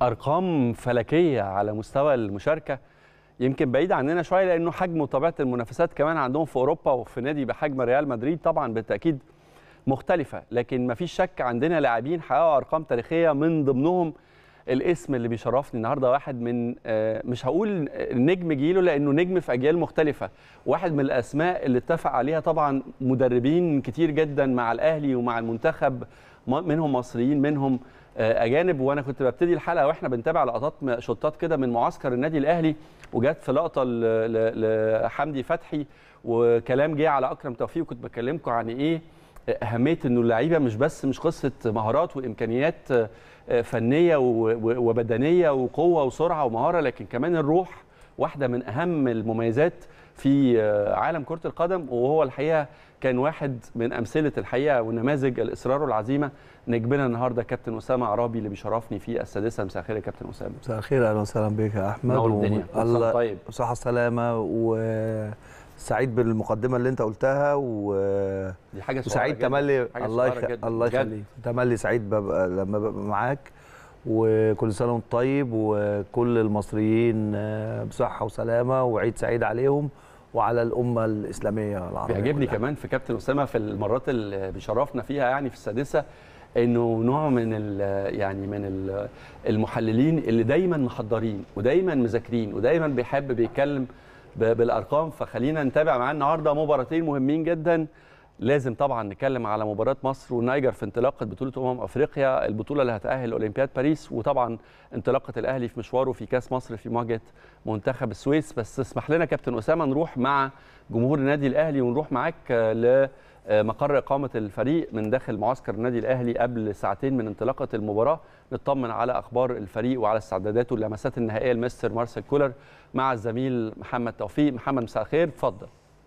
ارقام فلكيه على مستوى المشاركه يمكن بعيد عننا شويه لانه حجم وطبيعه المنافسات كمان عندهم في اوروبا وفي نادي بحجم ريال مدريد طبعا بالتاكيد مختلفه لكن ما فيش شك عندنا لاعبين حققوا ارقام تاريخيه من ضمنهم الاسم اللي بيشرفني النهارده واحد من مش هقول نجم جيله لانه نجم في اجيال مختلفه واحد من الاسماء اللي اتفق عليها طبعا مدربين كتير جدا مع الاهلي ومع المنتخب منهم مصريين منهم اجانب وانا كنت ببتدي الحلقه واحنا بنتابع لقطات شطات كده من معسكر النادي الاهلي وجت في لقطه لحمدي فتحي وكلام جه على اكرم توفيق وكنت بكلمكم عن ايه اهميه انه اللعيبه مش بس مش قصه مهارات وامكانيات فنيه وبدنيه وقوه وسرعه ومهاره لكن كمان الروح واحده من اهم المميزات في عالم كره القدم وهو الحقيقه كان واحد من امثله الحقيقه ونماذج الاصرار والعزيمه نجمنا النهارده كابتن اسامه عرابي اللي بيشرفني في السادسه مساء الخير يا كابتن اسامه مساء الخير اهلا وسهلا بك يا احمد نور الدنيا الله طيب صحه سلامه وسعيد بالمقدمه اللي انت قلتها و دي حاجه وسعيد تملي الله يخ... الله يخليك تملي سعيد ببقى لما ببقى معاك وكل سنه وانت طيب وكل المصريين بصحه وسلامه وعيد سعيد عليهم وعلى الامه الاسلاميه العربيه بيعجبني كمان في كابتن اسامه في المرات اللي بيشرفنا فيها يعني في السادسه انه نوع من يعني من المحللين اللي دايما محضرين ودايما مذاكرين ودايما بيحب بيتكلم بالارقام فخلينا نتابع معاه النهارده مباراتين مهمين جدا لازم طبعا نتكلم على مباراه مصر والنيجر في انطلاقه بطوله امم افريقيا البطوله اللي هتاهل اولمبياد باريس وطبعا انطلاقه الاهلي في مشواره في كاس مصر في مواجهه منتخب السويس بس اسمح لنا كابتن اسامه نروح مع جمهور النادي الاهلي ونروح معاك لمقر اقامه الفريق من داخل معسكر النادي الاهلي قبل ساعتين من انطلاقه المباراه نطمن على اخبار الفريق وعلى استعداداته اللمسات النهائيه لمستر مارسيل كولر مع الزميل محمد توفيق محمد مساء الخير اتفضل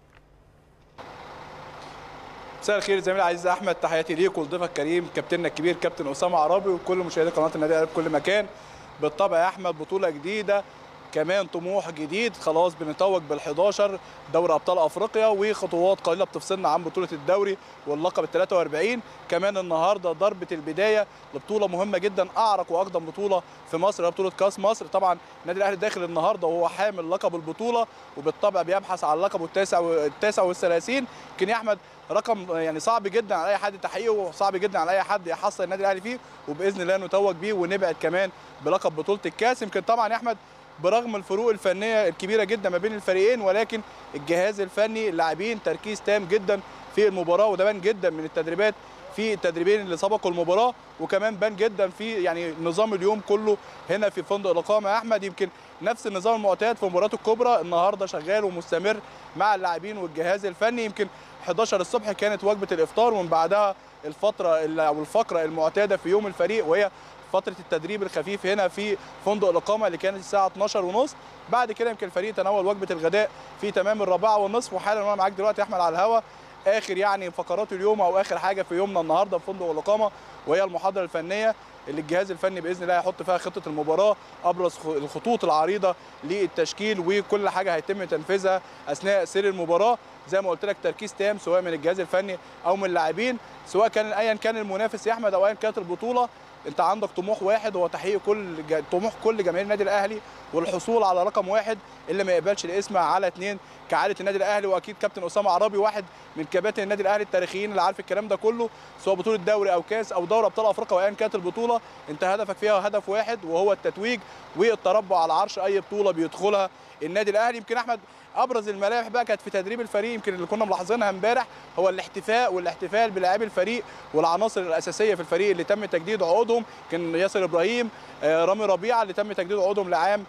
مساء الخير زميلي العزيز احمد تحياتي ليك ولضيفك الكريم كابتننا الكبير كابتن اسامه عرابي وكل مشاهدي قناه النادي الاهلي في كل مكان بالطبع يا احمد بطوله جديده كمان طموح جديد خلاص بنتوج بال11 دوري ابطال افريقيا وخطوات قليله بتفصلنا عن بطوله الدوري واللقب ال 43 كمان النهارده ضربه البدايه لبطوله مهمه جدا اعرق واقدم بطوله في مصر هي بطوله كاس مصر طبعا النادي الاهلي داخل النهارده وهو حامل لقب البطوله وبالطبع بيبحث عن لقبه التاسع والتاسع والثلاثين يمكن يا احمد رقم يعني صعب جدا على اي حد تحقيقه وصعب جدا على اي حد يحصل النادي الاهلي فيه وباذن الله نتوج بيه ونبعد كمان بلقب بطوله الكاس يمكن طبعا يا احمد برغم الفروق الفنيه الكبيره جدا ما بين الفريقين ولكن الجهاز الفني اللاعبين تركيز تام جدا في المباراه وده بان جدا من التدريبات في التدريبين اللي سبقوا المباراه وكمان بان جدا في يعني نظام اليوم كله هنا في فندق الاقامه يا احمد يمكن نفس النظام المعتاد في المباريات الكبرى النهارده شغال ومستمر مع اللاعبين والجهاز الفني يمكن 11 الصبح كانت وجبه الافطار ومن بعدها الفتره او الفقره المعتاده في يوم الفريق وهي فتره التدريب الخفيف هنا في فندق الاقامه اللي كانت الساعه 12 ونص بعد كده يمكن الفريق تناول وجبه الغداء في تمام الرابعه والنصف وحالا وانا معاك دلوقتي يا احمد على الهواء اخر يعني فقرات اليوم او اخر حاجه في يومنا النهارده في فندق الاقامه وهي المحاضره الفنيه اللي الجهاز الفني باذن الله هيحط فيها خطه المباراه ابرز الخطوط العريضه للتشكيل وكل حاجه هيتم تنفيذها اثناء سير المباراه زي ما قلت لك تركيز تام سواء من الجهاز الفني او من اللاعبين سواء كان ايا كان المنافس يا احمد او ايا كانت البطوله انت عندك طموح واحد هو تحقيق كل طموح كل جماهير النادي الاهلي والحصول على رقم واحد اللي ما يقبلش الاسم على اثنين كعاده النادي الاهلي واكيد كابتن اسامه عرابي واحد من كباتن النادي الاهلي التاريخيين اللي عارف الكلام ده كله سواء بطوله دوري او كاس او دوري ابطال افريقيا وايا كانت البطوله انت هدفك فيها هدف واحد وهو التتويج والتربع على عرش اي بطوله بيدخلها النادي الاهلي يمكن احمد ابرز الملامح بقى كانت في تدريب الفريق يمكن اللي كنا ملاحظينها امبارح هو الاحتفاء والاحتفال بلاعبي الفريق والعناصر الاساسيه في الفريق اللي تم تجديد عقودهم كان ياسر ابراهيم رامي ربيعه اللي تم تجديد عقودهم لعام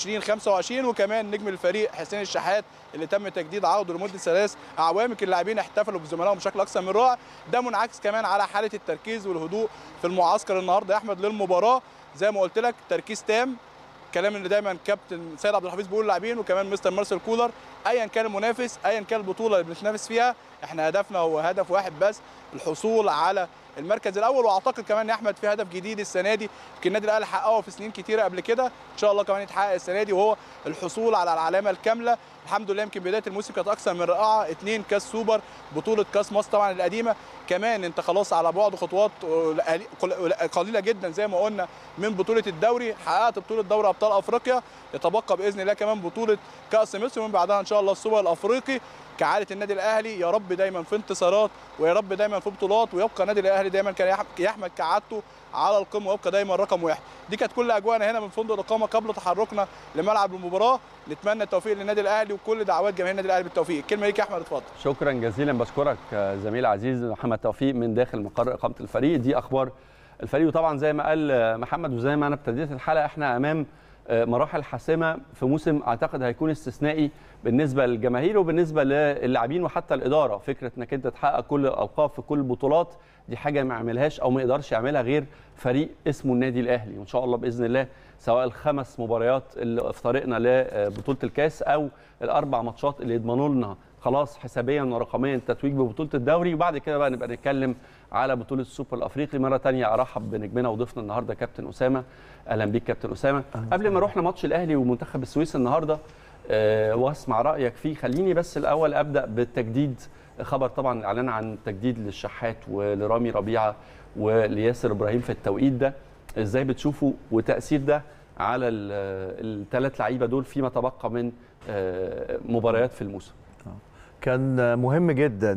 2025 وكمان نجم الفريق حسين الشحات اللي تم تجديد عقده لمده ثلاث اعوام يمكن اللاعبين احتفلوا بزملائهم بشكل اكثر من رائع ده منعكس كمان على حاله التركيز والهدوء في المعسكر النهارده يا احمد للمباراه زي ما قلت لك تركيز تام الكلام اللي دايما كابتن سيد عبد الحفيظ بيقول للاعبين وكمان مستر مارسيل كولر ايا كان المنافس ايا كان البطوله اللي بنتنافس فيها احنا هدفنا هو هدف واحد بس الحصول على المركز الاول واعتقد كمان يا احمد في هدف جديد السنه دي يمكن النادي الاهلي حققه في سنين كتيره قبل كده ان شاء الله كمان يتحقق السنه دي وهو الحصول على العلامه الكامله الحمد لله يمكن بدايه الموسم كانت اكثر من رائعه اثنين كاس سوبر بطوله كاس مصر طبعا القديمه كمان انت خلاص على بعد خطوات قليله جدا زي ما قلنا من بطوله الدوري حققت بطوله دوري ابطال افريقيا يتبقى باذن الله كمان بطوله كاس مصر ومن بعدها ان شاء الله السوبر الافريقي كعاده النادي الاهلي يا رب دايما في انتصارات ويا رب دايما في بطولات ويبقى النادي الاهلي دايما كان يحمد كعادته على القمه ويبقى دايما رقم واحد دي كانت كل اجواءنا هنا من فندق الاقامه قبل تحركنا لملعب المباراه نتمنى التوفيق للنادي الاهلي وكل دعوات جماهير النادي الاهلي بالتوفيق الكلمه ليك يا احمد اتفضل شكرا جزيلا بشكرك زميل عزيز محمد توفيق من داخل مقر اقامه الفريق دي اخبار الفريق وطبعا زي ما قال محمد وزي ما انا ابتديت الحلقه احنا امام مراحل حاسمه في موسم اعتقد هيكون استثنائي بالنسبه للجماهير وبالنسبه للاعبين وحتى الاداره فكره انك انت تحقق كل الالقاب في كل البطولات دي حاجه ما يعملهاش او ما يقدرش يعملها غير فريق اسمه النادي الاهلي وان شاء الله باذن الله سواء الخمس مباريات اللي في طريقنا لبطوله الكاس او الاربع ماتشات اللي يضمنوا لنا خلاص حسابيا ورقميا التتويج ببطوله الدوري وبعد كده بقى نبقى نتكلم على بطوله السوبر الافريقي مره ثانيه ارحب بنجمنا وضيفنا النهارده كابتن اسامه اهلا بيك كابتن اسامه قبل ما نروح لماتش الاهلي ومنتخب السويس النهارده أه واسمع رايك فيه خليني بس الاول ابدا بالتجديد خبر طبعا الاعلان عن تجديد للشحات ولرامي ربيعه ولياسر ابراهيم في التوقيت ده ازاي بتشوفوا وتاثير ده على الثلاث لعيبه دول فيما تبقى من مباريات في الموسم كان مهم جدا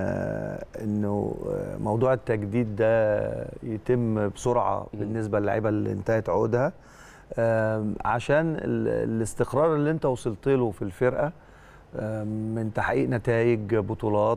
انه موضوع التجديد ده يتم بسرعه بالنسبه للعيبه اللي انتهت عقودها عشان الاستقرار اللي انت وصلت له في الفرقه من تحقيق نتائج بطولات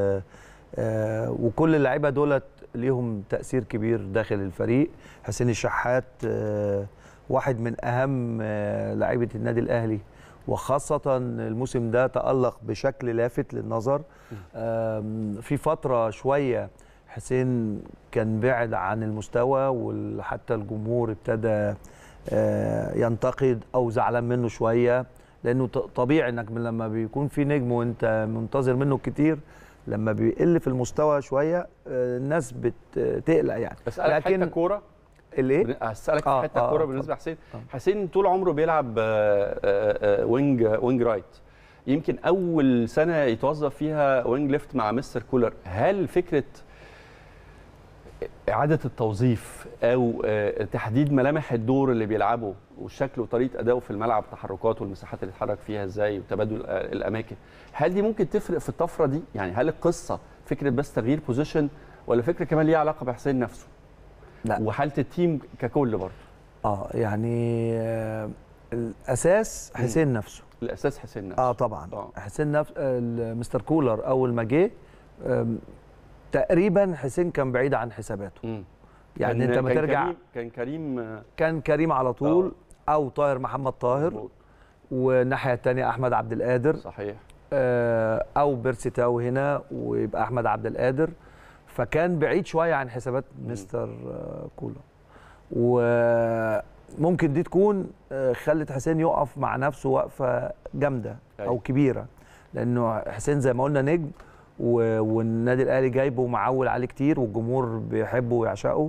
وكل اللعيبه دولت ليهم تاثير كبير داخل الفريق حسين الشحات واحد من اهم لعيبه النادي الاهلي وخاصة الموسم ده تألق بشكل لافت للنظر في فترة شوية حسين كان بعد عن المستوى وحتى الجمهور ابتدى ينتقد أو زعلان منه شوية لأنه طبيعي إنك لما بيكون في نجم وأنت منتظر منه كتير لما بيقل في المستوى شوية الناس بتقلق يعني بسألك لكن حتة كورة الايه؟ هسألك في حته كوره بالنسبه لحسين حسين طول عمره بيلعب وينج وينج رايت يمكن اول سنه يتوظف فيها وينج ليفت مع مستر كولر هل فكره اعاده التوظيف او تحديد ملامح الدور اللي بيلعبه والشكل وطريقه ادائه في الملعب التحركات والمساحات اللي اتحرك فيها ازاي وتبادل الاماكن هل دي ممكن تفرق في الطفره دي يعني هل القصه فكره بس تغيير بوزيشن ولا فكره كمان ليها علاقه بحسين نفسه لا وحاله التيم ككل برضه اه يعني آه الاساس حسين م. نفسه الاساس حسين نفسه اه طبعا آه. حسين نفس آه مستر كولر اول ما جه تقريبا حسين كان بعيد عن حساباته م. يعني انت ما ترجع كريم كان كريم كان كريم على طول آه. او طاهر محمد طاهر والناحيه الثانيه احمد عبد القادر صحيح آه او بيرسي تاو هنا ويبقى احمد عبد القادر فكان بعيد شويه عن حسابات مستر كولر وممكن دي تكون خلت حسين يقف مع نفسه وقفه جامده او كبيره لانه حسين زي ما قلنا نجم والنادي الاهلي جايبه ومعول عليه كتير والجمهور بيحبه ويعشقه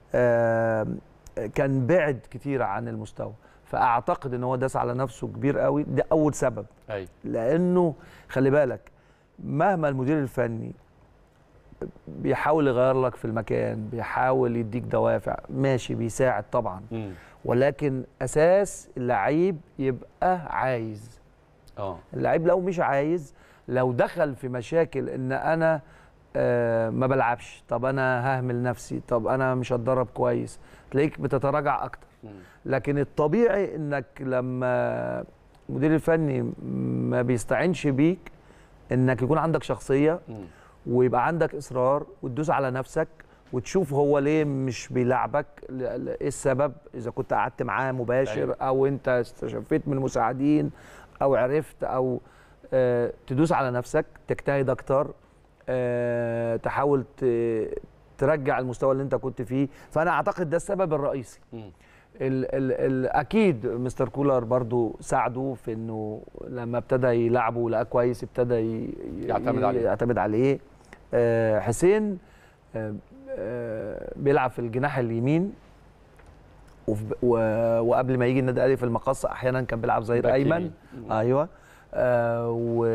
كان بعد كتير عن المستوى فاعتقد ان هو داس على نفسه كبير قوي ده اول سبب أي. لانه خلي بالك مهما المدير الفني بيحاول يغير لك في المكان بيحاول يديك دوافع ماشي بيساعد طبعا م. ولكن اساس اللعيب يبقى عايز اه اللعيب لو مش عايز لو دخل في مشاكل ان انا آه ما بلعبش طب انا ههمل نفسي طب انا مش هتدرب كويس تلاقيك بتتراجع اكتر م. لكن الطبيعي انك لما المدير الفني ما بيستعينش بيك انك يكون عندك شخصيه م. ويبقى عندك اصرار وتدوس على نفسك وتشوف هو ليه مش بيلعبك ايه السبب اذا كنت قعدت معاه مباشر أيوة. او انت استشفيت من المساعدين او عرفت او آه تدوس على نفسك تجتهد اكتر آه تحاول ترجع المستوى اللي انت كنت فيه فانا اعتقد ده السبب الرئيسي م. ال ال ال اكيد مستر كولر برضو ساعده في انه لما ابتدى يلعبه ولقاه كويس ابتدى ي- يعتمد عليه. يعتمد عليه آه حسين آه آه بيلعب في الجناح اليمين وف- و- وقبل ما يجي النادي الاهلي في المقص احيانا كان بيلعب ظهير باك ايمن يمين. مم. ايوه آه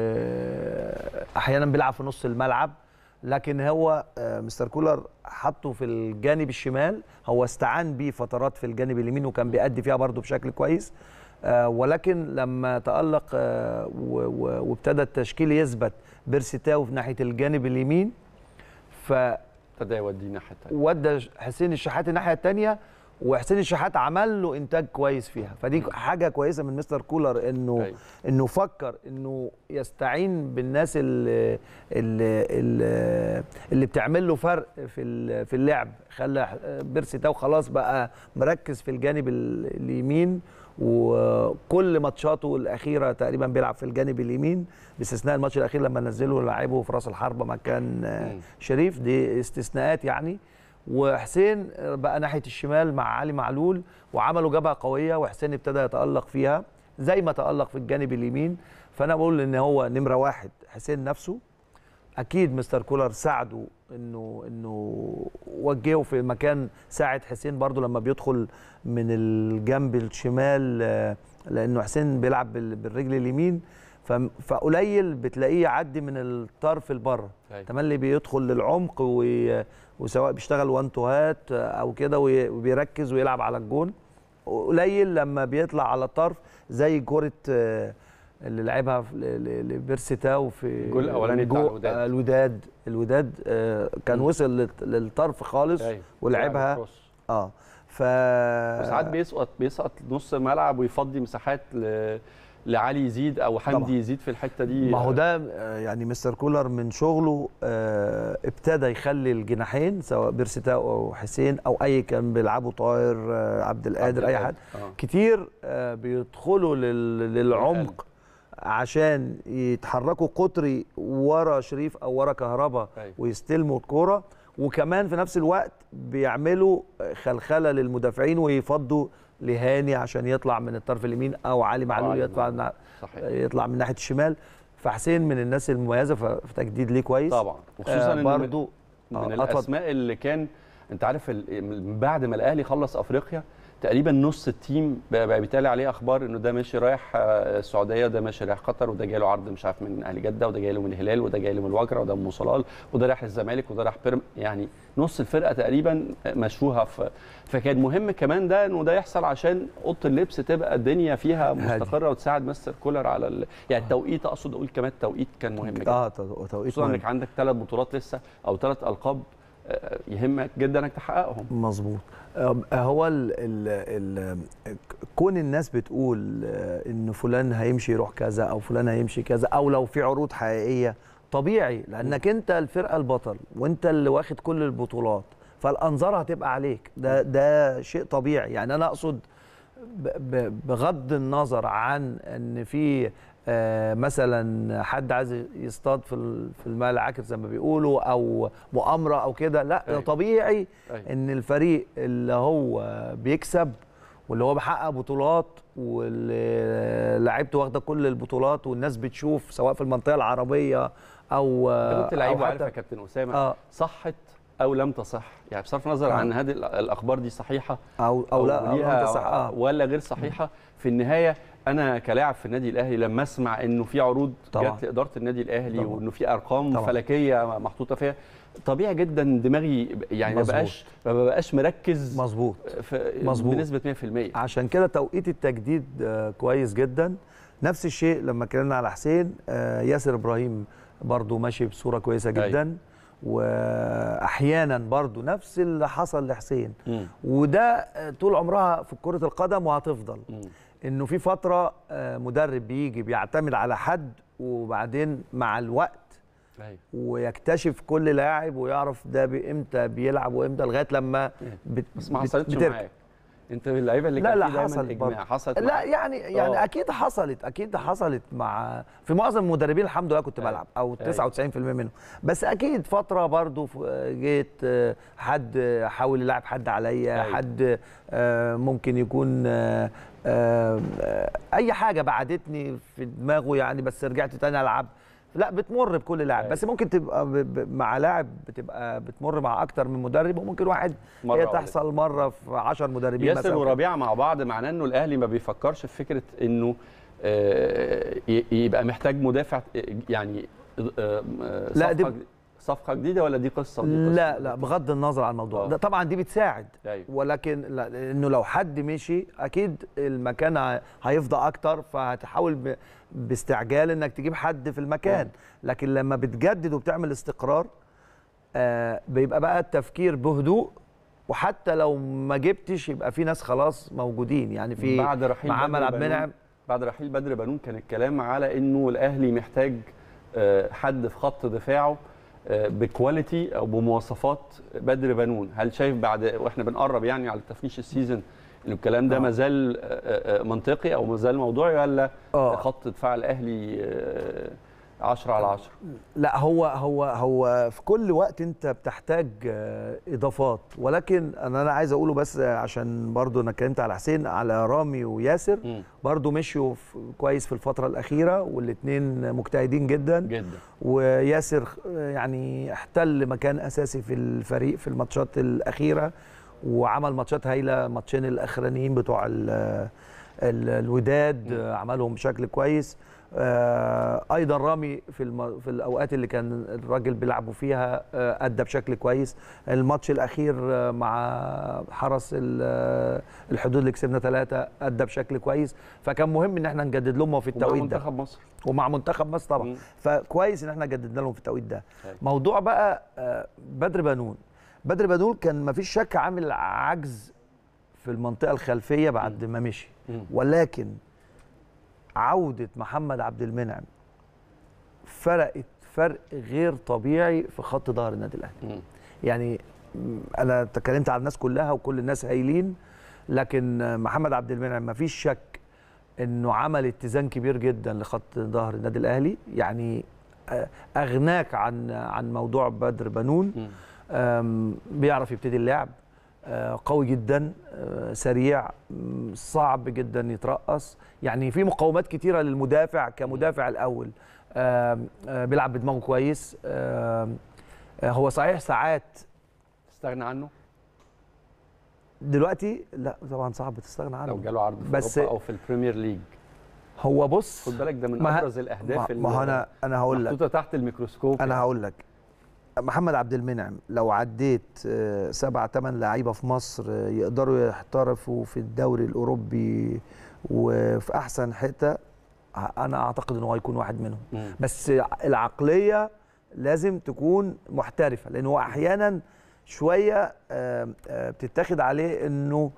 واحيانا بيلعب في نص الملعب لكن هو آه مستر كولر حطه في الجانب الشمال هو استعان بيه فترات في الجانب اليمين وكان بيأدي فيها برضه بشكل كويس آه ولكن لما تألق آه و- و- وابتدى التشكيل يثبت بيرسيتاو في ناحيه الجانب اليمين ف ابتدى يوديه الناحيه الثانيه ودى حسين الشحات الناحيه الثانيه وحسين الشحات عمل له انتاج كويس فيها فدي حاجه كويسه من مستر كولر انه أيوة. انه فكر انه يستعين بالناس اللي اللي, اللي, اللي بتعمل له فرق في ال- في اللعب خلى بيرسي تاو خلاص بقى مركز في الجانب ال- اليمين وكل ماتشاته الاخيره تقريبا بيلعب في الجانب اليمين باستثناء الماتش الاخير لما نزله لعبه في راس الحربه مكان آه، مم. شريف دي استثناءات يعني وحسين بقى ناحيه الشمال مع علي معلول وعملوا جبهه قويه وحسين ابتدى يتالق فيها زي ما تالق في الجانب اليمين فانا بقول ان هو نمره واحد حسين نفسه اكيد مستر كولر ساعده انه انه وجهه في مكان ساعد حسين برضو لما بيدخل من الجنب الشمال آه، لانه حسين بيلعب بال- بالرجل اليمين ف- فقليل بتلاقيه يعدي من الطرف لبره أيوة. تملي بيدخل للعمق وي- وسواء بيشتغل وان تو هات او كده وي- وبيركز ويلعب على الجون قليل لما بيطلع على الطرف زي كره آه، اللي لعبها في- ل- ل- لبيرسي تاو في الجول الأولاني بتاع جو- الوداد. آه، الوداد الوداد آه، كان مم. وصل للت- للطرف خالص أيوة. ولعبها كروس. اه ف وساعات بيسقط بيسقط نص الملعب ويفضي مساحات ل... لعلي يزيد او حمدي طبعا. يزيد في الحته دي ما هو ده آه، يعني مستر كولر من شغله آه، ابتدى يخلي الجناحين سواء بيرسيتاو او حسين او اي كان بيلعبوا طاهر آه، عبد القادر اي حد آه. كتير آه، بيدخلوا لل- للعمق عشان يتحركوا قطري ورا شريف او ورا كهربا أيوة. ويستلموا الكوره وكمان في نفس الوقت بيعملوا خلخله للمدافعين ويفضوا لهاني عشان يطلع من الطرف اليمين او علي معلول علي يطلع معلول. من صحيح يطلع من ناحيه الشمال فحسين من الناس المميزه ف- في تجديد ليه كويس طبعا وخصوصا آه إنه برضو من, آه، من أتفضل. الاسماء اللي كان انت عارف ال- من بعد ما الاهلي خلص افريقيا تقريبا نص التيم بقى بقى بيتقال عليه اخبار انه ده ماشي رايح آه، السعوديه وده ماشي رايح قطر وده جاي له عرض مش عارف من اهلي جده وده جاي له من الهلال وده جاي له من الوجره وده من أبو صلال وده رايح الزمالك وده رايح بيرم يعني نص الفرقه تقريبا مشوها في فكان مهم كمان ده انه ده يحصل عشان اوضه اللبس تبقى الدنيا فيها هادي. مستقره وتساعد مستر كولر على ال... يعني التوقيت اقصد اقول كمان التوقيت كان مهم جدا اه تو- توقيت خصوصا مهم. انك عندك ثلاث بطولات لسه او ثلاث القاب آه، يهمك جدا انك تحققهم مظبوط آه، هو ال ال ال كون الناس بتقول آه، ان فلان هيمشي يروح كذا او فلان هيمشي كذا او لو في عروض حقيقيه طبيعي لانك انت الفرقه البطل وانت اللي واخد كل البطولات فالانظار هتبقى عليك ده ده شيء طبيعي يعني انا اقصد ب- ب- بغض النظر عن ان في آه، مثلا حد عايز يصطاد في ال- في الماء العاكر زي ما بيقولوا او مؤامره او كده لا أيوة. طبيعي أيوة. ان الفريق اللي هو بيكسب واللي هو بيحقق بطولات واللي لعيبته واخده كل البطولات والناس بتشوف سواء في المنطقه العربيه او انت كنت لعيب أو وعارف يا حتى كابتن اسامه اه صحت او لم تصح يعني بصرف النظر آه. عن هذه ال- الاخبار دي صحيحه او او لا او ليها أنت صح اه ولا غير صحيحه في النهايه انا كلاعب في النادي الاهلي لما اسمع انه في عروض طبعا. جت لاداره النادي الاهلي طبعا. وانه في ارقام طبعا. فلكيه محطوطه فيها طبيعي جدا دماغي يعني ما مظبوط. بقاش ما بقاش مركز مظبوط في مظبوط. بنسبه 100% عشان كده توقيت التجديد آه، كويس جدا نفس الشيء لما اتكلمنا على حسين آه، ياسر ابراهيم برضو ماشي بصوره كويسه أيوة. جدا واحيانا برضو نفس اللي حصل لحسين مم. وده آه، طول عمرها في كره القدم وهتفضل مم. انه في فتره آه، مدرب بيجي بيعتمد على حد وبعدين مع الوقت أيوة. ويكتشف كل لاعب ويعرف ده بي- امتى بيلعب وامتى لغايه لما بت بس ما بت- حصلتش بترجع. معاك انت من اللعيبه اللي لا كان لا في دايما حصل اجماع برضه. حصلت لا معاك؟ يعني يعني آه. اكيد حصلت اكيد حصلت مع في معظم المدربين الحمد لله كنت أيوة. بلعب او أيوة. 99% منهم بس اكيد فتره برضو ف- جيت آه، حد حاول يلعب حد عليا أيوة. حد آه، ممكن يكون آه، آه، آه، اي حاجه بعدتني في دماغه يعني بس رجعت تاني العب لا بتمر بكل لاعب أيوة. بس ممكن تبقى ب- ب- مع لاعب بتبقى بتمر مع اكتر من مدرب وممكن واحد مرة هي واحدة. تحصل مره في 10 مدربين ياسر مثلا كده. وربيعه مع بعض معناه انه الاهلي ما بيفكرش في فكره انه آه، ي- يبقى محتاج مدافع آه، يعني آه، آه، لا، صفقه دي- جديدة- صفقه جديده ولا دي قصه ودي قصه لا لا بغض النظر عن الموضوع آه. ده طبعا دي بتساعد أيوة. ولكن لا لانه لو حد مشي اكيد المكان ه- هيفضى اكتر فهتحاول ب- باستعجال انك تجيب حد في المكان لكن لما بتجدد وبتعمل استقرار آه بيبقى بقى التفكير بهدوء وحتى لو ما جبتش يبقى في ناس خلاص موجودين يعني في بعد رحيل محمد بدر عبد بنون- المنعم بعد رحيل بدر بنون كان الكلام على انه الاهلي محتاج آه، حد في خط دفاعه آه، بكواليتي او بمواصفات بدر بنون هل شايف بعد واحنا بنقرب يعني على تفنيش السيزون ان الكلام ده آه. ما زال آه، آه، منطقي او ما زال موضوعي ولا آه. خط دفاع الاهلي 10 على 10 لا هو هو هو في كل وقت انت بتحتاج آه، اضافات ولكن انا انا عايز اقوله بس عشان برضو انا اتكلمت على حسين على رامي وياسر مم. برضو مشيوا في- كويس في الفتره الاخيره والاثنين مجتهدين جدا جدا وياسر آه، يعني احتل مكان اساسي في الفريق في الماتشات الاخيره وعمل ماتشات هايله ماتشين الاخرانيين بتوع ال ال الوداد آه، عملهم بشكل كويس آه، ايضا رامي في الم... في الاوقات اللي كان الراجل بيلعبوا فيها آه، ادى بشكل كويس الماتش الاخير آه، مع حرس ال- آه، الحدود اللي كسبنا ثلاثه ادى بشكل كويس فكان مهم ان احنا نجدد لهم في ومع التوقيت ده منتخب مصر ومع منتخب مصر طبعا مم. فكويس ان احنا جددنا لهم في التوقيت ده أيوة. موضوع بقى آه، بدر بنون بدر بنون كان ما فيش شك عامل عجز في المنطقه الخلفيه بعد ما مشي مم. ولكن عوده محمد عبد المنعم فرقت فرق غير طبيعي في خط ظهر النادي الاهلي مم. يعني م، انا اتكلمت على الناس كلها وكل الناس هايلين لكن آه، محمد عبد المنعم ما فيش شك انه عمل اتزان كبير جدا لخط ظهر النادي الاهلي يعني آه، اغناك عن عن موضوع بدر بنون مم. آم، بيعرف يبتدي اللعب آه، قوي جدا آه، سريع م، صعب جدا يترقص يعني في مقومات كتيره للمدافع كمدافع الاول آم، آه، بيلعب بدماغه كويس آم، آه، هو صحيح ساعات تستغنى عنه دلوقتي لا طبعا صعب تستغنى عنه لو جاله عرض في بس اوروبا او في البريمير ليج هو بص خد بالك ده من ما ه- ابرز الاهداف ما, ما هو انا انا هقول لك محطوطه تحت الميكروسكوب انا يعني. هقول لك محمد عبد المنعم لو عديت آه، سبع ثمان لعيبه في مصر آه، يقدروا يحترفوا في الدوري الاوروبي وفي احسن حته ه- انا اعتقد ان هو هيكون واحد منهم مم. بس العقليه لازم تكون محترفه لان هو احيانا شويه آه، آه، بتتاخد عليه انه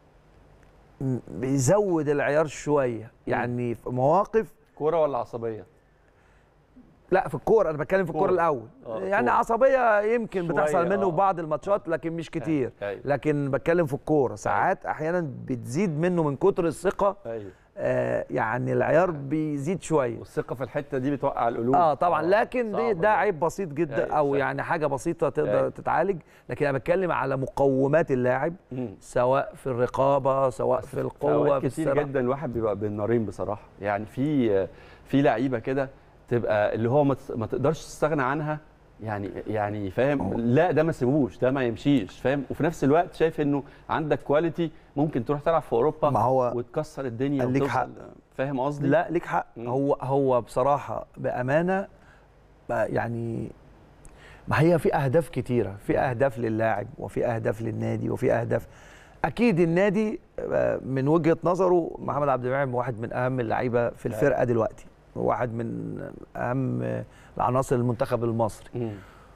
م- بيزود العيار شويه يعني في مواقف كوره ولا عصبيه لا في الكوره انا بتكلم في الكوره كورة. الاول آه، يعني كورة. عصبيه يمكن شوية، بتحصل منه آه. في بعض الماتشات لكن مش كتير أيوة. لكن بتكلم في الكوره ساعات احيانا بتزيد منه من كتر الثقه ايوه آه يعني العيار بيزيد شويه والثقه في الحته دي بتوقع القلوب اه طبعا لكن دي صعبة ده دي. عيب بسيط جدا أيوة، او صح. يعني حاجه بسيطه تقدر أيوة. تتعالج لكن انا بتكلم على مقومات اللاعب مم. سواء في الرقابه سواء في في القوه أوقات في كتير السرعه جدا الواحد بيبقى بين نارين بصراحه يعني في في لعيبه كده تبقى اللي هو ما تس- ما تقدرش تستغنى عنها يعني يعني فاهم لا ده ما سيبوش ده ما يمشيش فاهم وفي نفس الوقت شايف انه عندك كواليتي ممكن تروح تلعب في اوروبا ما هو وتكسر الدنيا ليك وتوصل- حق. فاهم قصدي لا ليك حق مم. هو هو بصراحه بامانه بقى يعني ما هي في اهداف كتيره في اهداف للاعب وفي اهداف للنادي وفي اهداف اكيد النادي آه، من وجهه نظره محمد عبد المنعم واحد من اهم اللعيبه في الفرقه دلوقتي واحد من اهم العناصر المنتخب المصري مم.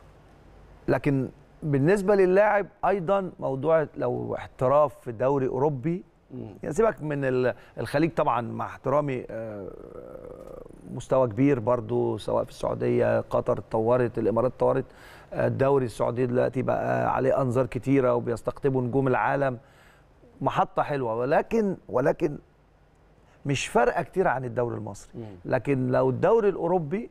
لكن بالنسبه للاعب ايضا موضوع لو احتراف في دوري اوروبي مم. يعني سيبك من ال- الخليج طبعا مع احترامي آه، مستوى كبير برضو سواء في السعوديه قطر اتطورت الامارات اتطورت آه، الدوري السعودي دلوقتي بقى عليه انظار كتيره وبيستقطبوا نجوم العالم محطه حلوه ولكن ولكن مش فارقه كتير عن الدوري المصري لكن لو الدوري الاوروبي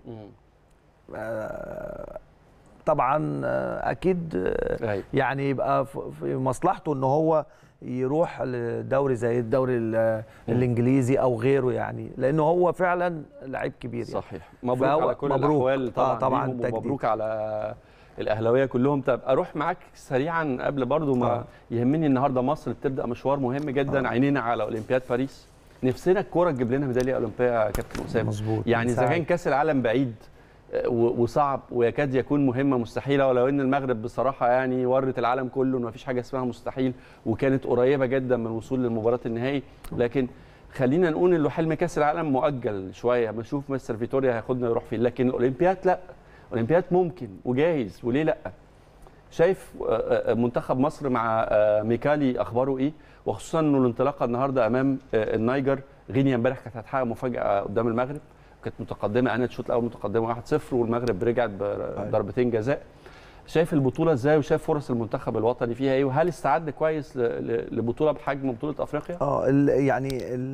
آه طبعا اكيد أيوة. يعني يبقى في مصلحته ان هو يروح لدوري زي الدوري الانجليزي او غيره يعني لانه هو فعلا لعيب كبير يعني. صحيح مبروك على كل مبروك. الاحوال طبعا, آه طبعا ومبروك على الاهلاويه كلهم طب اروح معاك سريعا قبل برضو ما آه. يهمني النهارده مصر بتبدا مشوار مهم جدا آه. عينينا على اولمبياد باريس نفسنا الكوره تجيب لنا ميداليه اولمبيه يا كابتن اسامه مظبوط يعني اذا كان كاس العالم بعيد وصعب ويكاد يكون مهمه مستحيله ولو ان المغرب بصراحه يعني ورت العالم كله ان مفيش حاجه اسمها مستحيل وكانت قريبه جدا من الوصول للمباراه النهائي لكن خلينا نقول انه حلم كاس العالم مؤجل شويه بنشوف مستر فيتوريا هياخدنا يروح فين لكن الاولمبياد لا اولمبياد ممكن وجاهز وليه لا شايف منتخب مصر مع ميكالي اخباره ايه وخصوصا انه الانطلاقه النهارده امام النيجر غينيا امبارح كانت هتحقق مفاجاه قدام المغرب كانت متقدمه انا الشوط الاول متقدمه 1-0 والمغرب رجعت بضربتين جزاء شايف البطوله ازاي وشايف فرص المنتخب الوطني فيها ايه وهل استعد كويس لبطوله بحجم بطوله افريقيا اه يعني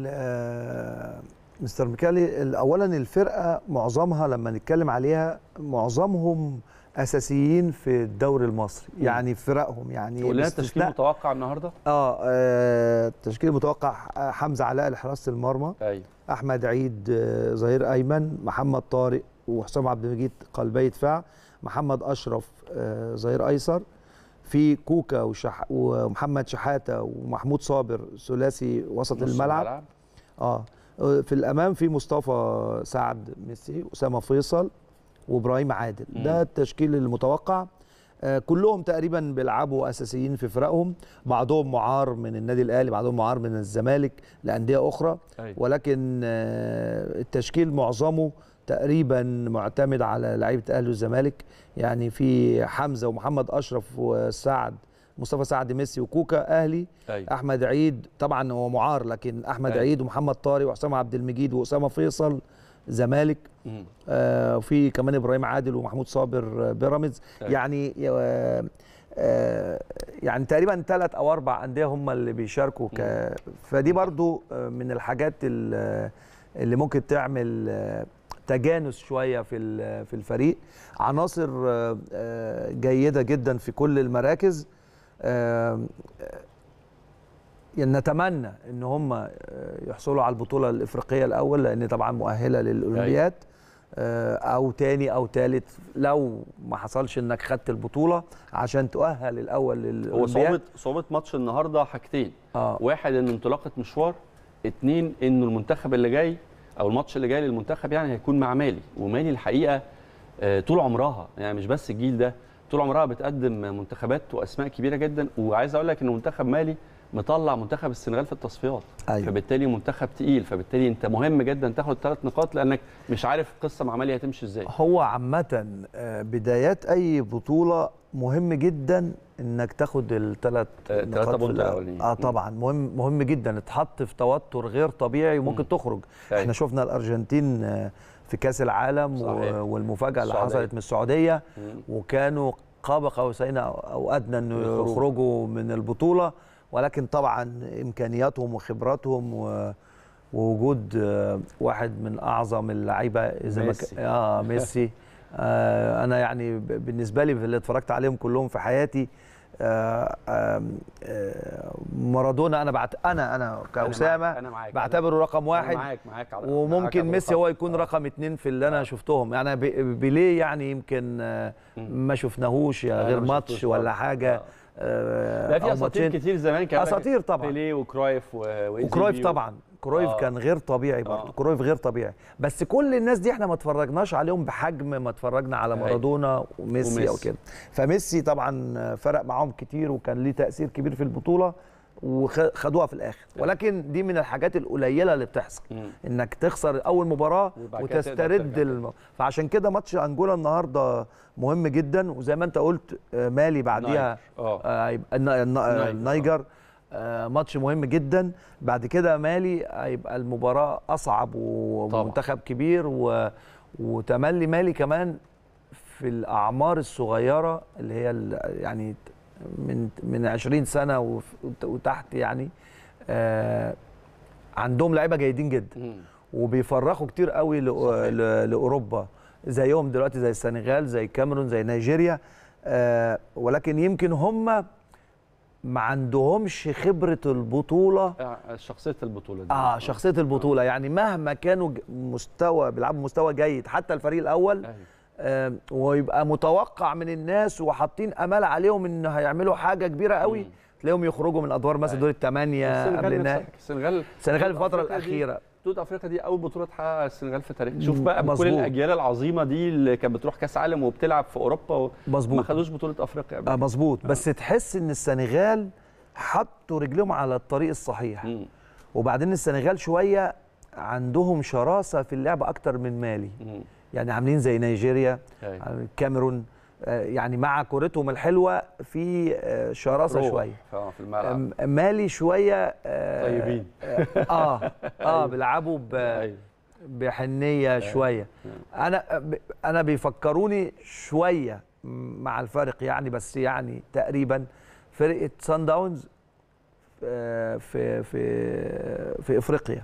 ال مستر ميكالي اولا الفرقه معظمها لما نتكلم عليها معظمهم اساسيين في الدوري المصري م. يعني فرقهم يعني تقول لنا التشكيل متوقع النهارده اه, آه التشكيل متوقع حمزه علاء لحراسه المرمى ايوه احمد عيد آه ظهير ايمن محمد طارق وحسام عبد المجيد قلبي دفاع محمد اشرف آه ظهير ايسر في كوكا وشح ومحمد شحاته ومحمود صابر ثلاثي وسط الملعب. الملعب اه في الامام في مصطفى سعد ميسي اسامه فيصل وابراهيم عادل مم. ده التشكيل المتوقع آه كلهم تقريبا بيلعبوا اساسيين في فرقهم بعضهم معار من النادي الاهلي بعضهم معار من الزمالك لانديه اخرى أي. ولكن آه التشكيل معظمه تقريبا معتمد على لعيبه الاهلي والزمالك يعني في حمزه ومحمد اشرف وسعد مصطفى سعد ميسي وكوكا اهلي أي. احمد عيد طبعا هو معار لكن احمد أي. عيد ومحمد طارق وحسام عبد المجيد واسامه فيصل زمالك آه وفي كمان ابراهيم عادل ومحمود صابر بيراميدز يعني آه آه يعني تقريبا ثلاث او اربع انديه هم اللي بيشاركوا ك فدي برضو من الحاجات اللي ممكن تعمل تجانس شويه في في الفريق عناصر جيده جدا في كل المراكز يعني نتمنى ان هم يحصلوا على البطوله الافريقيه الاول لان طبعا مؤهله للاولمبياد او تاني او تالت لو ما حصلش انك خدت البطوله عشان تؤهل الاول للاولمبياد هو صعوبه صعوبه ماتش النهارده حاجتين آه. واحد ان انطلاقه مشوار اتنين انه المنتخب اللي جاي او الماتش اللي جاي للمنتخب يعني هيكون مع مالي ومالي الحقيقه طول عمرها يعني مش بس الجيل ده طول عمرها بتقدم منتخبات واسماء كبيره جدا وعايز اقول لك ان منتخب مالي مطلع منتخب السنغال في التصفيات أيوة. فبالتالي منتخب تقيل فبالتالي انت مهم جدا تاخد ثلاث نقاط لانك مش عارف القصه مع مالي هتمشي ازاي هو عامه بدايات اي بطوله مهم جدا انك تاخد الثلاث نقاط بونت الاولانيين اه طبعا مهم مهم جدا اتحط في توتر غير طبيعي وممكن م. تخرج أيوة. احنا شفنا الارجنتين في كاس العالم صحيح. والمفاجاه اللي حصلت من السعوديه م. وكانوا قاب قوسين او ادنى انه يخرجوا من البطوله ولكن طبعا امكانياتهم وخبراتهم ووجود واحد من اعظم اللعيبه اذا ميسي. اه ميسي آه انا يعني بالنسبه لي في اللي اتفرجت عليهم كلهم في حياتي آه آه مارادونا انا بعت انا انا كاسامه أنا معاك. بعتبره رقم واحد أنا معاك معاك على وممكن معاك ميسي هو يكون رقم اتنين في اللي انا شفتهم يعني بيليه يعني يمكن ما شفناهوش غير ماتش ولا حاجه آه لا في اساطير كتير زمان كان اساطير طبعا بيليه وكرايف وكرايف طبعا كرويف آه. كان غير طبيعي برضه آه. كرويف غير طبيعي بس كل الناس دي احنا ما اتفرجناش عليهم بحجم ما اتفرجنا على مارادونا وميسي, وميسي او كده فميسي طبعا فرق معاهم كتير وكان ليه تاثير كبير في البطوله وخدوها في الاخر ولكن دي من الحاجات القليله اللي بتحصل م. انك تخسر اول مباراه وتسترد الم... فعشان كده ماتش انجولا النهارده مهم جدا وزي ما انت قلت مالي بعديها هيبقى آه النيجر آه ماتش مهم جدا بعد كده مالي هيبقى المباراه اصعب ومنتخب كبير و... وتملي مالي كمان في الاعمار الصغيره اللي هي يعني من من 20 سنه وتحت يعني آه عندهم لعيبه جيدين جدا وبيفرخوا كتير قوي لاوروبا زيهم دلوقتي زي السنغال زي الكاميرون زي نيجيريا آه ولكن يمكن هم ما عندهمش خبره البطوله شخصيه البطوله دي اه شخصيه البطوله يعني مهما كانوا مستوى بيلعبوا مستوى جيد حتى الفريق الاول آه ويبقى متوقع من الناس وحاطين امال عليهم ان هيعملوا حاجه كبيره قوي تلاقيهم يخرجوا من ادوار مثلا دور الثمانيه قبل النهائي السنغال السنغال الفتره الاخيره بطوله افريقيا دي اول بطوله تحققها السنغال في تاريخ شوف بقى مزبوط. كل الاجيال العظيمه دي اللي كانت بتروح كاس عالم وبتلعب في اوروبا مظبوط ما خدوش بطوله افريقيا آه مظبوط آه. بس تحس ان السنغال حطوا رجلهم على الطريق الصحيح م. وبعدين السنغال شويه عندهم شراسه في اللعب اكتر من مالي م. يعني عاملين زي نيجيريا الكاميرون يعني مع كورتهم الحلوه في شراسه شويه اه في الملعب مالي شويه طيبين اه اه بيلعبوا بحنيه شويه انا انا بيفكروني شويه مع الفارق يعني بس يعني تقريبا فرقه سان داونز في في في افريقيا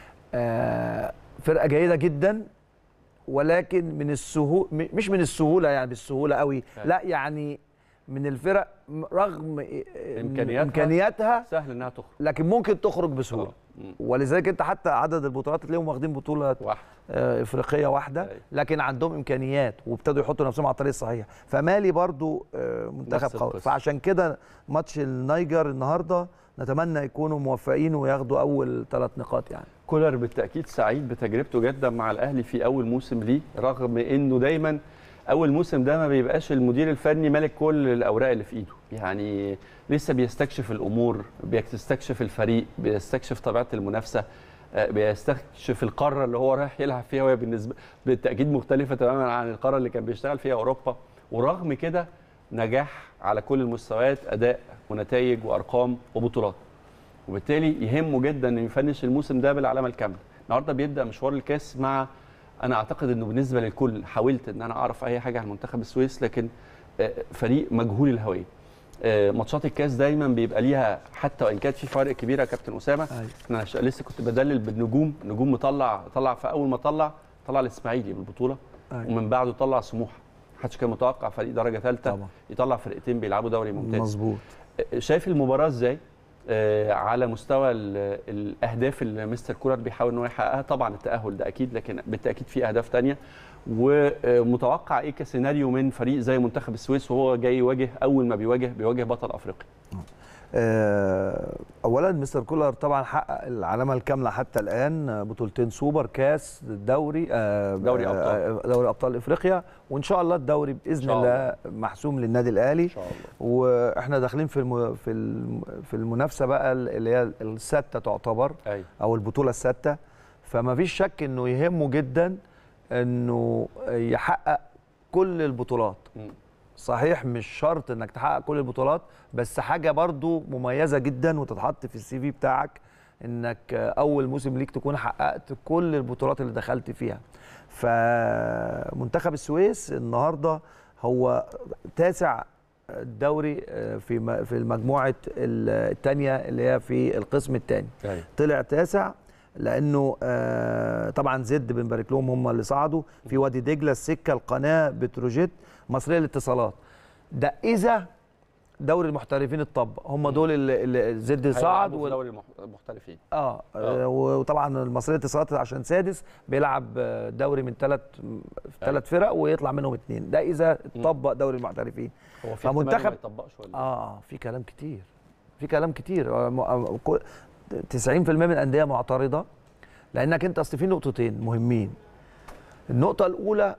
فرقه جيده جدا ولكن من السهوله مش من السهوله يعني بالسهوله قوي لا يعني من الفرق رغم امكانياتها امكانياتها سهل انها تخرج لكن ممكن تخرج بسهوله ولذلك انت حتى عدد البطولات تلاقيهم واخدين بطوله واحده افريقيه واحده لكن عندهم امكانيات وابتدوا يحطوا نفسهم على الطريق الصحيح فمالي برضو منتخب قوي فعشان كده ماتش النيجر النهارده نتمنى يكونوا موفقين وياخدوا اول ثلاث نقاط يعني كولر بالتاكيد سعيد بتجربته جدا مع الاهلي في اول موسم ليه رغم انه دايما اول موسم ده ما بيبقاش المدير الفني مالك كل الاوراق اللي في ايده يعني لسه بيستكشف الامور بيستكشف الفريق بيستكشف طبيعه المنافسه بيستكشف القاره اللي هو رايح يلعب فيها وهي بالنسبه بالتاكيد مختلفه تماما عن القاره اللي كان بيشتغل فيها اوروبا ورغم كده نجاح على كل المستويات اداء ونتائج وارقام وبطولات وبالتالي يهمه جدا انه يفنش الموسم ده بالعلامه الكامله النهارده بيبدا مشوار الكاس مع انا اعتقد انه بالنسبه للكل حاولت ان انا اعرف اي حاجه عن منتخب السويس لكن فريق مجهول الهويه ماتشات الكاس دايما بيبقى ليها حتى وان كانت في فارق كبير يا كابتن اسامه انا لسه كنت بدلل بالنجوم نجوم مطلع طلع فاول ما طلع طلع الاسماعيلي بالبطوله ومن بعده طلع سموحه محدش كان متوقع فريق درجه ثالثه يطلع فرقتين بيلعبوا دوري ممتاز مظبوط شايف المباراه ازاي آه على مستوى الاهداف اللي مستر كولر بيحاول ان هو يحققها طبعا التاهل ده اكيد لكن بالتاكيد في اهداف ثانيه ومتوقع ايه كسيناريو من فريق زي منتخب السويس وهو جاي يواجه اول ما بيواجه بيواجه بطل افريقيا اولا مستر كولر طبعا حقق العلامه الكامله حتى الان بطولتين سوبر كاس دوري دوري ابطال دوري ابطال افريقيا وان شاء الله الدوري باذن الله محسوم للنادي الاهلي ان شاء الله واحنا داخلين في الم... في في المنافسه بقى اللي هي السادسه تعتبر أي. او البطوله السادسه فما فيش شك انه يهمه جدا انه يحقق كل البطولات م. صحيح مش شرط انك تحقق كل البطولات بس حاجه برضو مميزه جدا وتتحط في السي في بتاعك انك اول موسم ليك تكون حققت كل البطولات اللي دخلت فيها فمنتخب السويس النهارده هو تاسع الدوري في في المجموعه الثانيه اللي هي في القسم الثاني طلع تاسع لانه طبعا زد بنبارك لهم هم اللي صعدوا في وادي دجله السكه القناه بتروجيت مصريه للاتصالات ده اذا دوري المحترفين اتطبق هم دول اللي, اللي زد صعد و... دوري المحترفين اه, آه. وطبعا المصريه للاتصالات عشان سادس بيلعب دوري من ثلاث ثلاث فرق ويطلع منهم اثنين ده اذا اتطبق دوري المحترفين هو في فمنتخب ما يطبقش ولا اه في كلام كتير في كلام كتير 90% من الانديه معترضه لانك انت اصل في نقطتين مهمين النقطه الاولى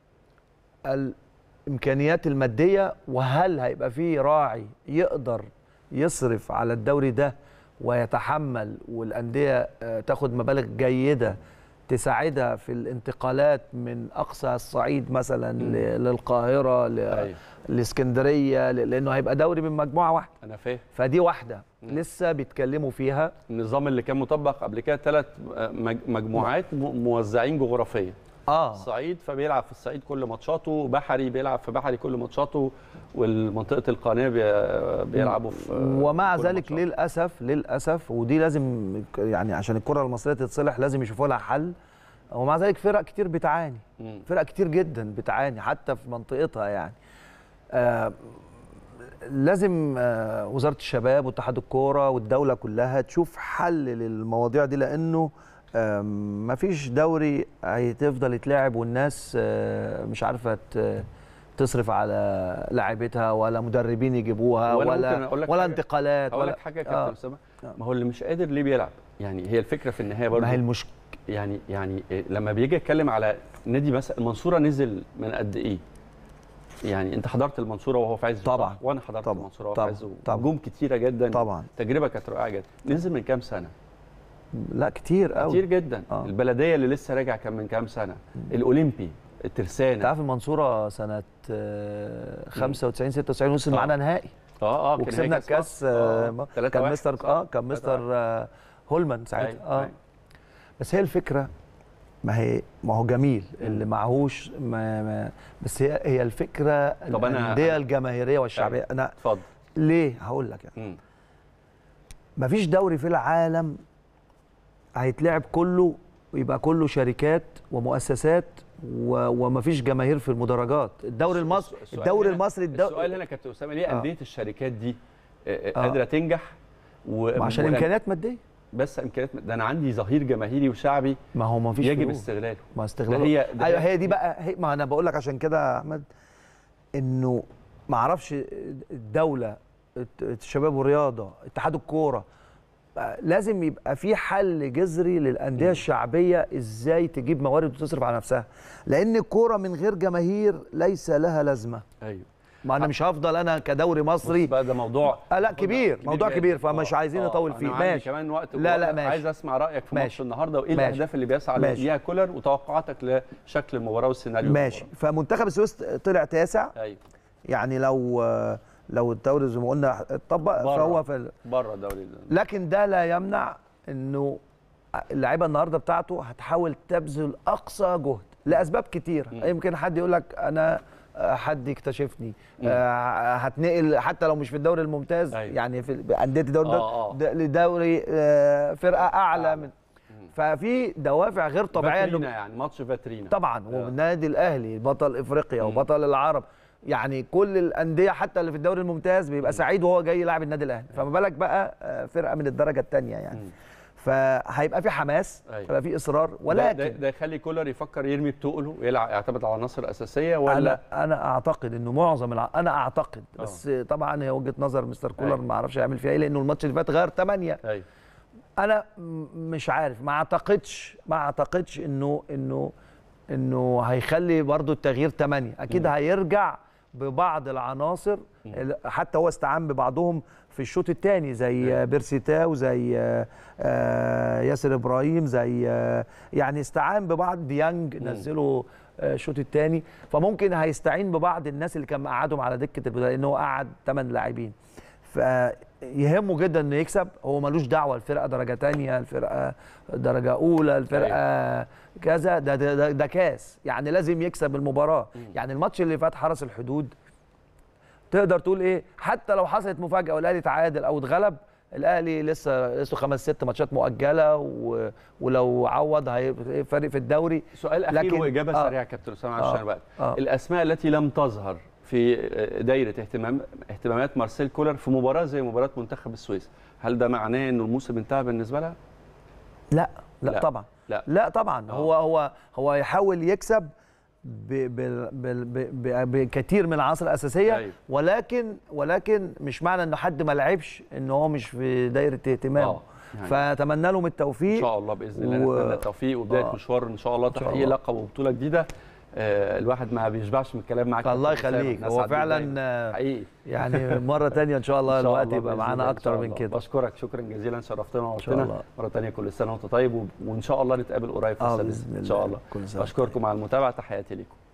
الامكانيات الماديه وهل هيبقى في راعي يقدر يصرف على الدوري ده ويتحمل والانديه تاخد مبالغ جيده تساعدها في الانتقالات من اقصى الصعيد مثلا م. للقاهره لاسكندريه لانه هيبقى دوري من مجموعه واحده انا فاهم فدي واحده م. لسه بيتكلموا فيها النظام اللي كان مطبق قبل كده ثلاث مجموعات موزعين جغرافيا آه. الصعيد فبيلعب في الصعيد كل ماتشاته بحري بيلعب في بحري كل ماتشاته والمنطقه القناه بيلعبوا في ومع ذلك ماتشاته. للاسف للاسف ودي لازم يعني عشان الكره المصريه تتصلح لازم يشوفوا لها حل ومع ذلك فرق كتير بتعاني فرق كتير جدا بتعاني حتى في منطقتها يعني آه لازم آه وزاره الشباب واتحاد الكوره والدوله كلها تشوف حل للمواضيع دي لانه آه مفيش دوري هيتفضل يتلعب والناس آه مش عارفه تصرف على لاعبتها ولا مدربين يجيبوها ولا ولا انتقالات اقول لك حاجه يا كابتن اسامه ما هو اللي مش قادر ليه بيلعب يعني هي الفكره في النهايه برضه ما هي المشكله يعني يعني لما بيجي يتكلم على نادي مثلا المنصوره نزل من قد ايه يعني انت حضرت المنصوره وهو في عز طبعا وانا حضرت طبعا المنصوره وهو طبعا في عز نجوم كتيره جدا طبعا تجربه كانت رائعه جدا نزل من كام سنه لا كتير قوي كتير جدا آه. البلديه اللي لسه راجع كان من كام سنه الاولمبي الترسانه تعرف المنصوره سنه 95 96 وصل آه. معانا نهائي اه اه وكسبنا الكاس آه. كان مستر اه كان مستر آه هولمان ساعتها اه بس هي الفكره ما هي ما هو جميل اللي معهوش ما ما بس هي هي الفكره الانديه الجماهيريه والشعبيه انا اتفضل ليه هقول لك يعني ما فيش دوري في العالم هيتلعب كله ويبقى كله شركات ومؤسسات وما فيش جماهير في المدرجات الدوري المصري الدوري المصري الدوري السؤال هنا كابتن اسامه ليه انديه آه. الشركات دي قادره آه. تنجح و... عشان امكانيات ماديه بس امكانيات ده انا عندي ظهير جماهيري وشعبي ما هو ما فيش يجب استغلاله ما استغلاله هي ايوه هي دي بقى هي ما انا بقول لك عشان كده يا احمد انه ما اعرفش الدوله الشباب والرياضه اتحاد الكوره لازم يبقى في حل جذري للانديه الشعبيه ازاي تجيب موارد وتصرف على نفسها لان الكوره من غير جماهير ليس لها لازمه ايوه ما انا مش هفضل انا كدوري مصري بقى ده موضوع آه لا كبير موضوع كبير فمش عايزين نطول فيه ماشي كمان وقت لا لا ماشي عايز اسمع رايك في ماتش النهارده وايه الاهداف اللي بيسعى ليها كولر وتوقعاتك لشكل المباراه والسيناريو ماشي فمنتخب السويس طلع تاسع ايوه يعني لو لو الدوري زي ما قلنا اتطبق فهو في بره الدوري لكن ده لا يمنع انه اللعيبه النهارده بتاعته هتحاول تبذل اقصى جهد لاسباب كتير يمكن حد يقول لك انا حد يكتشفني آه هتنقل حتى لو مش في الدوري الممتاز أيوة. يعني في انديه الدوري آه آه. لدوري آه فرقه اعلى آه. من ففي دوافع غير طبيعيه فاترينا يعني ماتش فاترينا طبعا والنادي الاهلي بطل افريقيا وبطل العرب يعني كل الانديه حتى اللي في الدوري الممتاز بيبقى سعيد وهو جاي يلعب النادي الاهلي فما بالك بقى فرقه من الدرجه الثانيه يعني فهيبقى في حماس هيبقى في اصرار ولكن ده, ده يخلي كولر يفكر يرمي بتقله ويلعب يعتمد على عناصر اساسيه ولا انا انا اعتقد انه معظم الع... انا اعتقد بس أوه. طبعا هي وجهه نظر مستر كولر ما اعرفش يعمل فيها ايه لانه الماتش اللي فات غير 8 أيوه. انا مش عارف ما اعتقدش ما اعتقدش انه انه انه هيخلي برضو التغيير 8 اكيد م. هيرجع ببعض العناصر م. حتى هو استعان ببعضهم في الشوط الثاني زي بيرسيتا وزي ياسر ابراهيم زي يعني استعان ببعض ديانج نزله الشوط الثاني فممكن هيستعين ببعض الناس اللي كان مقعدهم على دكه البدلاء لان هو قعد 8 لاعبين فيهمه جدا انه يكسب هو ملوش دعوه الفرقه درجه ثانيه الفرقه درجه اولى الفرقه كذا ده ده, ده, ده كاس يعني لازم يكسب المباراه يعني الماتش اللي فات حرس الحدود تقدر تقول ايه حتى لو حصلت مفاجاه والاهلي تعادل او اتغلب الاهلي لسه لسه خمس ست ماتشات مؤجله و... ولو عوض هيفرق في الدوري سؤال اخير لكن... واجابه آه سريعه كابتن اسامه عشان الوقت آه الاسماء التي لم تظهر في دايره اهتمام اهتمامات مارسيل كولر في مباراه زي مباراه منتخب السويس هل ده معناه انه الموسم انتهى بالنسبه لها لا لا, لا طبعا لا, لا طبعا أوه. هو هو هو يحاول يكسب بكثير من العناصر الاساسيه أيوه. ولكن ولكن مش معنى انه حد ما لعبش ان هو مش في دايره اهتمامه يعني فاتمنى لهم التوفيق ان شاء الله باذن الله و... نتمنى التوفيق وبدايه آه. مشوار ان شاء الله تحقيق لقب وبطوله جديده آه الواحد ما بيشبعش من الكلام معاك الله يخليك هو فعلا حقيقي يعني مره ثانيه ان شاء الله الوقت يبقى معانا اكتر من كده بشكرك شكرا جزيلا شرفتنا ووقتنا مره ثانيه كل سنه وانت طيب وان شاء الله نتقابل قريب في السادس ان شاء الله بشكركم على المتابعه تحياتي لكم